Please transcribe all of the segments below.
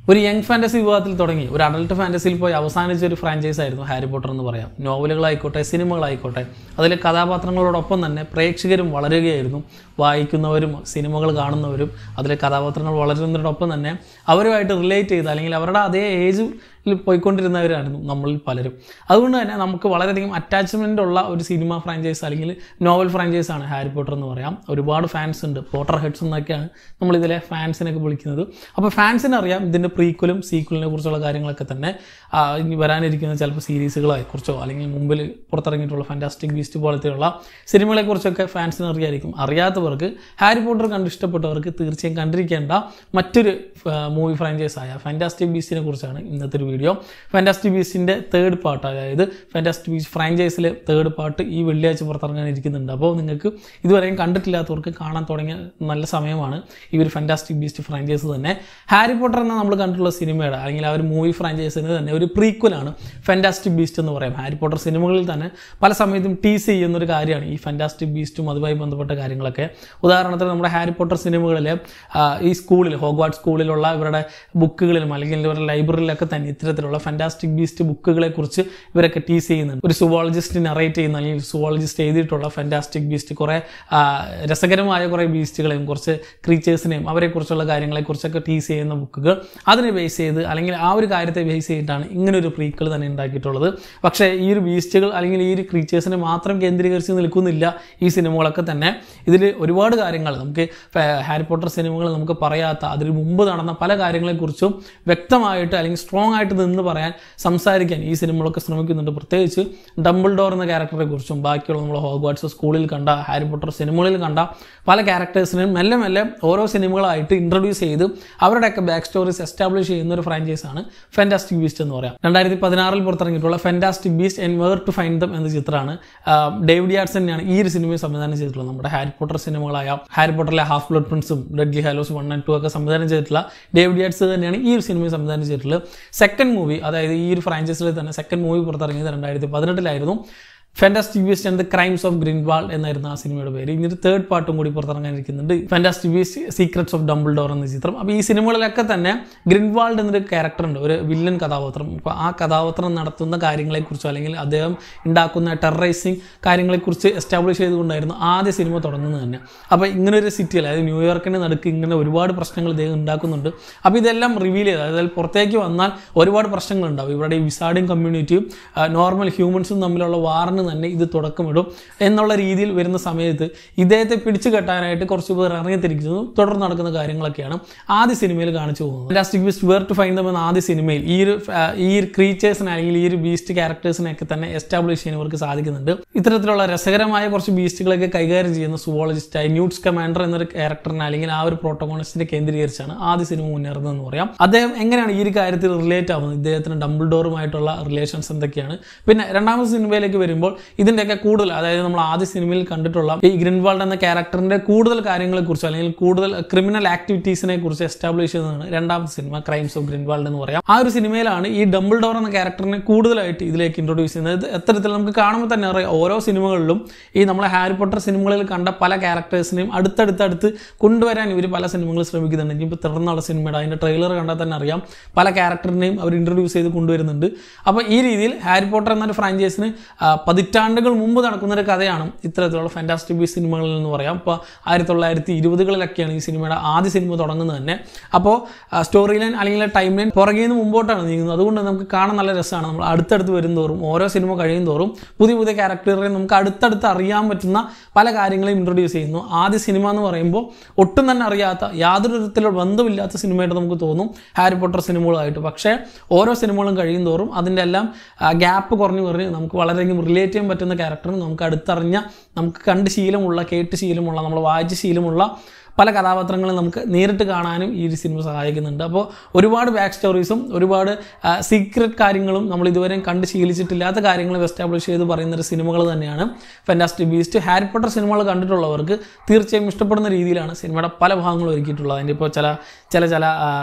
ഒരു young fantasy വിഭാഗത്തിൽ തുടങ്ങി ഒരു അഡൽട്ട് ഫാൻറ്റസിയിൽ പോയി അവസാനിച്ച ഒരു ഫ്രാഞ്ചൈസ് ആയിരുന്നു ഹാരി പോട്ടർ എന്ന് പറയാം നോവലുകളായിക്കോട്ടെ സിനിമകളായിക്കോട്ടെ അതിലെ കഥാപാത്രങ്ങളോടൊപ്പം തന്നെ പ്രേക്ഷകരും വളരുകയായിരുന്നു വായിക്കുന്നവരും സിനിമകൾ കാണുന്നവരും അതിലെ കഥാപാത്രങ്ങൾ വളരുന്നതിനോടൊപ്പം തന്നെ അവരുമായിട്ട് റിലേറ്റ് ചെയ്ത് അല്ലെങ്കിൽ അവരുടെ അതേ ഏജ് പോയിക്കൊണ്ടിരുന്നവരായിരുന്നു നമ്മളിൽ പലരും അതുകൊണ്ട് തന്നെ നമുക്ക് വളരെയധികം അറ്റാച്ച്മെൻ്റ് ഉള്ള ഒരു സിനിമ ഫ്രാഞ്ചൈസ് അല്ലെങ്കിൽ നോവൽ ഫ്രാഞ്ചൈസ് ആണ് ഹാരി പോട്ടർ എന്ന് പറയാം ഒരുപാട് ഫാൻസ് ഉണ്ട് പോട്ടർ ഹെഡ്സ് എന്നൊക്കെയാണ് നമ്മളിതിലെ ഫാൻസിനൊക്കെ വിളിക്കുന്നത് അപ്പോൾ ഫാൻസിന് അറിയാം ഇതിൻ്റെ പ്രീക്വലും സീക്വലിനെ കുറിച്ചുള്ള കാര്യങ്ങളൊക്കെ തന്നെ ആ, ഇനി വരാനിരിക്കുന്ന ചിലപ്പോൾ സീരീസുകളെ കുറിച്ചോ അല്ലെങ്കിൽ മുമ്പിൽ പുറത്തിറങ്ങിയിട്ടുള്ള ഫാൻറ്റാസ്റ്റിക് ബീസ്റ്റ് പോലത്തെയുള്ള സിനിമകളെക്കുറിച്ചൊക്കെ ഫാൻസിന് അറിയായിരിക്കും അറിയാത്തവർക്ക് ഹാരി പോട്ടർ കണ്ട് ഇഷ്ടപ്പെട്ടവർക്ക് തീർച്ചയായും കണ്ടിരിക്കേണ്ട മറ്റൊരു മൂവി ഫ്രാഞ്ചൈസ് ആയ ഫാൻറ്റാസ്റ്റിക് ബീസ്റ്റിനെ കുറിച്ചാണ് ഇന്നത്തെ ഒരു വീഡിയോ ഫാൻറ്റാസ്റ്റിക് ബീസ്റ്റിൻ്റെ തേർഡ് പാർട്ട് അതായത് ഫാൻറ്റാസ്റ്റിക് ബീസ്റ്റ് ഫ്രാഞ്ചൈസിലെ തേർഡ് പാർട്ട് ഈ വെള്ളിയാഴ്ച പുറത്തിറങ്ങാനിരിക്കുന്നുണ്ട് അപ്പോൾ നിങ്ങൾക്ക് ഇതുവരെയും കണ്ടിട്ടില്ലാത്തവർക്ക് കാണാൻ തുടങ്ങിയ നല്ല സമയമാണ് ഈ ഒരു ഫാൻറ്റാസ്റ്റിക് ബീസ്റ്റ് ഫ്രാഞ്ചൈസ് തന്നെ ഹാരി പോട്ടർ എന്ന നമ്മൾ കണ്ടിട്ടുള്ള സിനിമയുടെ അല്ലെങ്കിൽ ആ ഒരു മൂവി ഫ്രാഞ്ചൈസിന് തന്നെ ഒരു പ്രീക്വലാണ് ഫാൻറ്റാസ്റ്റിക് ബീസ്റ്റ് എന്ന് പറയാം ഹാരി പോട്ടർ സിനിമകളിൽ തന്നെ പല സമയത്തും ടീസ് ചെയ്യുന്ന ഒരു കാര്യമാണ് ഈ ഫാൻറ്റാസ്റ്റിക് ബീസ്റ്റും അതുമായി ബന്ധപ്പെട്ട കാര്യങ്ങളൊക്കെ ഉദാഹരണത്തിന് നമ്മുടെ ഹാരി പോട്ടർ സിനിമകളിൽ ഈ സ്കൂളിൽ ഹോഗ്വാർഡ് സ്കൂളിലുള്ള ഇവരുടെ ബുക്കുകളിലും അല്ലെങ്കിൽ ഇവരുടെ ലൈബ്രറിയിലൊക്കെ തന്നെ ഇത്തരത്തിലുള്ള ഫാൻറ്റാസ്റ്റിക് ബീസ്റ്റ് ബുക്കുകളെ കുറിച്ച് ഇവരൊക്കെ ടീസ് ചെയ്യുന്നുണ്ട് ഒരു സുവോളജിസ്റ്റ് നറേറ്റ് ചെയ്യുന്ന അല്ലെങ്കിൽ സുവോളജിസ്റ്റ് എഴുതിയിട്ടുള്ള ഫാൻറ്റാസ്റ്റിക് ബീസ്റ്റ് കുറേ ആ, രസകരമായ കുറേ ബീസ്റ്റുകളെയും കുറച്ച് ക്രീച്ചേഴ്സിനെയും അവരെക്കുറിച്ചുള്ള കാര്യങ്ങളെക്കുറിച്ചൊക്കെ ടീസ് ചെയ്യുന്ന ബുക്കുകൾ അതിനെ ബേസ് ചെയ്ത് അല്ലെങ്കിൽ ആ ഒരു കാര്യത്തെ ബേസ് ചെയ്തിട്ടാണ് ഇങ്ങനെ ഒരു പ്രീക്കൾ തന്നെ ഉണ്ടാക്കിയിട്ടുള്ളത് പക്ഷേ ഈ ഒരു ബീസ്റ്റുകൾ അല്ലെങ്കിൽ ഈ ഒരു ക്രീച്ചേഴ്സിനെ മാത്രം കേന്ദ്രീകരിച്ച് നിൽക്കുന്നില്ല ഈ സിനിമകളൊക്കെ തന്നെ ഇതിൽ ഒരുപാട് കാര്യങ്ങൾ നമുക്ക് ഫ- ഹാരി പോട്ടർ സിനിമകൾ നമുക്ക് പറയാത്ത അതിന് മുമ്പ് നടന്ന പല കാര്യങ്ങളെക്കുറിച്ചും വ്യക്തമായിട്ട് അല്ലെങ്കിൽ സ്ട്രോങ് ആയിട്ട് നിന്ന് പറയാൻ സംസാരിക്കാൻ ഈ സിനിമകളൊക്കെ ശ്രമിക്കുന്നുണ്ട് പ്രത്യേകിച്ച് ഡംബിൾ ഡോർ എന്ന ക്യാരക്ടറെ കുറിച്ചും ബാക്കിയുള്ള നമ്മൾ ഹോഗ്വാട്സ് സ്കൂളിൽ കണ്ട ഹാരി പോട്ടർ സിനിമകളിൽ കണ്ട പല ക്യാരക്ടേഴ്സിനെയും മെല്ലെ മെല്ലെ ഓരോ സിനിമകളായിട്ട് ഇൻട്രൊഡ്യൂസ് ചെയ്ത് അവരുടെയൊക്കെ ബാക്ക് സ്റ്റോറീസ് എസ്റ്റാബ്ലിഷ് ചെയ്യുന്ന ഒരു ഫ്രാഞ്ചൈസ് ആണ് ഫാൻറ്റാസ്റ്റിക് ബീസ്റ്റ് എന്ന് പറയാം രണ്ടായിരത്തി പതിനാറിൽ പുറത്തിറങ്ങിയിട്ടുള്ള fantastic beast and where to find them എന്ന ചിത്രമാണ് ആഹ് ഡേവിഡ് യാർട്സ് തന്നെയാണ് ഈ ഒരു സിനിമയെ സംവിധാനം ചെയ്തിട്ടുള്ളത് നമ്മുടെ ഹാരി പോട്ടർ സിനിമകളായ ഹാരി പോട്ടറിലെ ഹാഫ് ബ്ലഡ് പ്രിൻസും deathly hallows one and two ഒക്കെ സംവിധാനം ചെയ്തിട്ടുള്ള ഡേവിഡ് യാർട്സ് തന്നെയാണ് ഈ ഒരു സിനിമയെ സംവിധാനം ചെയ്തിട്ടുള്ളത് സെക്കൻഡ് മൂവി അതായത് ഈ ഒരു ഫ്രാഞ്ചൈസിൽ തന്നെ സെക്കൻഡ് മൂവി പുറത്തിറങ്ങിയത് രണ്ടായിരത്തി പതിനെട്ടിലായിരുന്നു fantastic beast and the crimes of Grindelwald എന്നായിരുന്നു ആ സിനിമയുടെ പേര് ഇനി ഒരു തേർഡ് പാർട്ടും കൂടി പുറത്തിറങ്ങാനിരിക്കുന്നുണ്ട് fantastic beast secrets of Dumbledore എന്ന ചിത്രം അപ്പോൾ ഈ സിനിമകളിലൊക്കെ തന്നെ ഗ്രിൻവാൾഡ് എന്നൊരു ക്യാരക്ടർ ഉണ്ട് ഒരു വില്ലൻ കഥാപാത്രം അപ്പോൾ ആ കഥാപാത്രം നടത്തുന്ന കാര്യങ്ങളെക്കുറിച്ചോ അല്ലെങ്കിൽ അദ്ദേഹം ഉണ്ടാക്കുന്ന ടെററൈസിങ് കാര്യങ്ങളെക്കുറിച്ച് എസ്റ്റാബ്ലിഷ് ചെയ്തുകൊണ്ടായിരുന്നു ആദ്യ സിനിമ തുടങ്ങുന്നത് തന്നെ അപ്പോൾ ഇങ്ങനെ ഒരു സിറ്റിയിൽ അതായത് ന്യൂയോർക്കിൻ്റെ നടുക്ക് ഇങ്ങനെ ഒരുപാട് പ്രശ്നങ്ങൾ ഇദ്ദേഹം ഉണ്ടാക്കുന്നുണ്ട് അപ്പോൾ ഇതെല്ലാം റിവീൽ ചെയ്ത് അതായത് പുറത്തേക്ക് വന്നാൽ ഒരുപാട് പ്രശ്നങ്ങളുണ്ടാവും ഇവരുടെ ഈ വിസാഡിങ് കമ്മ്യൂണിറ്റിയും നോർമൽ ഹ്യൂമൻസും തമ്മിലുള്ള വാറിന് തന്നെ ഇത് തുടക്കമിടും എന്നുള്ള രീതിയിൽ വരുന്ന സമയത്ത് ഇദ്ദേഹത്തെ പിടിച്ചു കെട്ടാനായിട്ട് കുറച്ച് പേർ ഇറങ്ങിത്തിരിക്കുന്നതും തുടർന്ന് നടക്കുന്ന കാര്യങ്ങളൊക്കെയാണ് ആദ്യ സിനിമയിൽ കാണിച്ചു പോകുന്നത് fantastic beast where to find them എന്ന ആദ്യ സിനിമയിൽ ഈ ഒരു ആ, ഈ ഒരു ക്രീച്ചേഴ്സിനെ അല്ലെങ്കിൽ ഈ ഒരു ബീസ്റ്റ് ക്യാരക്ടേഴ്സിനെയൊക്കെ തന്നെ എസ്റ്റാബ്ലിഷ് ചെയ്യാൻ ഇവർക്ക് സാധിക്കുന്നുണ്ട് ഇത്തരത്തിലുള്ള രസകരമായ കുറച്ച് ബീസ്റ്റുകളൊക്കെ കൈകാര്യം ചെയ്യുന്ന സുവോളജിസ്റ്റായി ന്യൂട്സ് കമാൻഡർ എന്നൊരു ക്യാരക്ടറിനെ അല്ലെങ്കിൽ ആ ഒരു പ്രോട്ടോകോണിസ്റ്റിനെ കേന്ദ്രീകരിച്ചാണ് ആദ്യ സിനിമ മുന്നേറുന്നതെന്ന് പറയാം അദ്ദേഹം എങ്ങനെയാണ് ഈ ഒരു കാര്യത്തിൽ റിലേറ്റ് ആവുന്നത് ഇദ്ദേഹത്തിന് ഡംബിൾ ഡോറുമായിട്ടുള്ള റിലേഷൻസ് എന്തൊക്കെയാണ് പിന്നെ രണ്ടാമത്തെ സിനിമയിലേക്ക് വരുമ്പോൾ ഇതിൻ്റെയൊക്കെ കൂടുതൽ അതായത് നമ്മൾ ആദ്യ സിനിമയിൽ കണ്ടിട്ടുള്ള ഈ ഗ്രിൻവാൾഡ് എന്ന ക്യാരക്ടറിന്റെ കൂടുതൽ കാര്യങ്ങളെക്കുറിച്ച് അല്ലെങ്കിൽ കൂടുതൽ ക്രിമിനൽ ആക്ടിവിറ്റീസിനെ കുറിച്ച് എസ്റ്റാബ്ലിഷ് ചെയ്യുന്നതാണ് രണ്ടാമത്തെ സിനിമ ക്രൈംസ് ഓഫ് ഗ്രിൻവാൾഡ് എന്ന് പറയാം ആ ഒരു സിനിമയിലാണ് ഈ ഡംബിൾ ഡോർ എന്ന ക്യാരക്ടറിനെ കൂടുതലായിട്ട് ഇതിലേക്ക് ഇൻട്രൊഡ്യൂസ് ചെയ്യുന്നത് ഇത് എത്തരത്തിൽ നമുക്ക് കാണുമ്പോൾ തന്നെ അറിയാം ഓരോ സിനിമകളിലും ഈ നമ്മളെ ഹാരി പോട്ടർ സിനിമകളിൽ കണ്ട പല ക്യാരക്ടേഴ്സിനെയും അടുത്തടുത്തടുത്ത് കൊണ്ടുവരാൻ ഇവർ പല സിനിമകളും ശ്രമിക്കുന്നുണ്ട് ഇനിയിപ്പോൾ തുടർന്നുള്ള സിനിമയുടെ അതിൻ്റെ ട്രെയിലർ കണ്ടാൽ തന്നെ അറിയാം പല ക്യാരക്ടറിനെയും അവർ ഇൻട്രൊഡ്യൂസ് ചെയ്ത് കൊണ്ടുവരുന്നുണ്ട് അപ്പോൾ ഈ രീതിയിൽ ഹാരി പോട്ടർ എന്നൊരു ഫ്രാഞ്ചൈസിന് ആ, പതിറ്റാണ്ടുകൾ മുമ്പ് നടക്കുന്ന ഒരു കഥയാണ് ഇത്തരത്തിലുള്ള ഫാൻറ്റാസ്റ്റിക് ബീസ് സിനിമകളിൽ എന്ന് പറയാം ഇപ്പോൾ ആയിരത്തി തൊള്ളായിരത്തി ഇരുപതുകളിലൊക്കെയാണ് ഈ സിനിമയുടെ ആദ്യ സിനിമ തുടങ്ങുന്നത് തന്നെ അപ്പോൾ സ്റ്റോറി ലൈൻ അല്ലെങ്കിൽ ടൈം ലൈൻ പുറകെ നിന്ന് മുമ്പോട്ടാണ് നീങ്ങുന്നത് അതുകൊണ്ട് നമുക്ക് കാണാൻ നല്ല രസമാണ് നമ്മൾ അടുത്തടുത്ത് വരുന്തോറും ഓരോ സിനിമ കഴിയും തോറും പുതിയ പുതിയ ക്യാരക്ടറുകളെ നമുക്ക് അടുത്തടുത്ത് അറിയാൻ പറ്റുന്ന പല കാര്യങ്ങളെയും ഇൻട്രൊഡ്യൂസ് ചെയ്യുന്നു ആദ്യ സിനിമ എന്ന് പറയുമ്പോൾ ഒട്ടും തന്നെ അറിയാത്ത യാതൊരു വിധത്തിലുള്ള ബന്ധമില്ലാത്ത സിനിമയായിട്ട് നമുക്ക് തോന്നും ഹാരി പോട്ടർ സിനിമകളായിട്ട് പക്ഷേ ഓരോ സിനിമകളും കഴിയും തോറും അതിൻ്റെ എല്ലാം ഗ്യാപ്പ് കുറഞ്ഞു കുറഞ്ഞ് നമുക്ക് വളരെയധികം റിലേറ്റ് ചെയ്യാൻ പറ്റുന്ന ക്യാരക്ടറും നമുക്ക് അടുത്തറിഞ്ഞ നമുക്ക് കണ്ട് ശീലമുള്ള കേട്ട് ശീലമുള്ള നമ്മൾ വായിച്ച ശീലമുള്ള പല കഥാപാത്രങ്ങളും നമുക്ക് നേരിട്ട് കാണാനും ഈ ഒരു സിനിമ സഹായിക്കുന്നുണ്ട് അപ്പോൾ ഒരുപാട് ബാക്ക് സ്റ്റോറീസും ഒരുപാട് സീക്രട്ട് കാര്യങ്ങളും നമ്മൾ ഇതുവരെയും കണ്ട് ശീലിച്ചിട്ടില്ലാത്ത കാര്യങ്ങളും എസ്റ്റാബ്ലിഷ് ചെയ്ത് പറയുന്ന ഒരു സിനിമകൾ തന്നെയാണ് ഫാൻറ്റാസ്റ്റിക് ബീസ്റ്റ് ഹാരി പോട്ടർ സിനിമകൾ കണ്ടിട്ടുള്ളവർക്ക് തീർച്ചയായും ഇഷ്ടപ്പെടുന്ന രീതിയിലാണ് സിനിമയുടെ പല ഭാഗങ്ങളും ഒരുക്കിയിട്ടുള്ളത് അതിൻ്റെ ഇപ്പോൾ ചില ചില ചില ആ,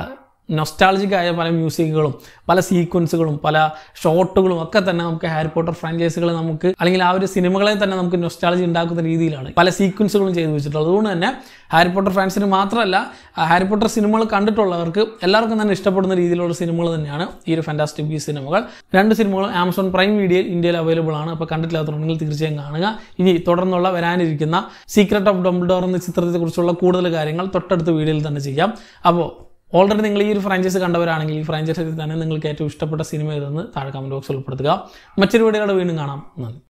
നൊസ്റ്റാളജിക് ആയ പല മ്യൂസിക്കുകളും പല സീക്വൻസുകളും പല ഷോട്ടുകളും ഒക്കെ തന്നെ നമുക്ക് ഹാരി പോട്ടർ ഫ്രാഞ്ചൈസികൾ നമുക്ക് അല്ലെങ്കിൽ ആ ഒരു സിനിമകളെ തന്നെ നമുക്ക് നൊസ്റ്റാളജി ഉണ്ടാക്കുന്ന രീതിയിലാണ് പല സീക്വൻസുകളും ചെയ്തു വെച്ചിട്ടുള്ളത് അതുകൊണ്ട് തന്നെ ഹാരി പോട്ടർ ഫാൻസിന് മാത്രമല്ല ആ ഹാരി പോട്ടർ സിനിമകൾ കണ്ടിട്ടുള്ളവർക്ക് എല്ലാവർക്കും തന്നെ ഇഷ്ടപ്പെടുന്ന രീതിയിലുള്ള സിനിമകൾ തന്നെയാണ് ഈ ഒരു ഫാൻറ്റാസ്റ്റിക് ബീസ് സിനിമകൾ രണ്ട് സിനിമകളും ആമസോൺ പ്രൈം വീഡിയോയിൽ ഇന്ത്യയിൽ അവൈലബിൾ ആണ് അപ്പോൾ കണ്ടിട്ടില്ലാത്തവരുണ്ടെങ്കിൽ തീർച്ചയായും കാണുക ഇനി തുടർന്നുള്ള വരാനിരിക്കുന്ന സീക്രട്ട് ഓഫ് ഡംബിൾഡോർ എന്ന ചിത്രത്തെക്കുറിച്ചുള്ള കൂടുതൽ കാര്യങ്ങൾ തൊട്ടടുത്ത വീഡിയോയിൽ തന്നെ ചെയ്യാം അപ്പോൾ ഓൾറെഡി നിങ്ങൾ ഈ ഒരു ഫ്രാഞ്ചൈസ് കണ്ടവരാണെങ്കിൽ ഈ ഫ്രാഞ്ചൈസിൽ തന്നെ നിങ്ങൾക്ക് ഏറ്റവും ഇഷ്ടപ്പെട്ട സിനിമ ഏതെന്ന് താഴെ കമൻറ്റ് ബോക്സിൽ ഉൾപ്പെടുത്തുക മറ്റൊരു വീഡിയോയുടെ വീണ്ടും കാണാം നന്ദി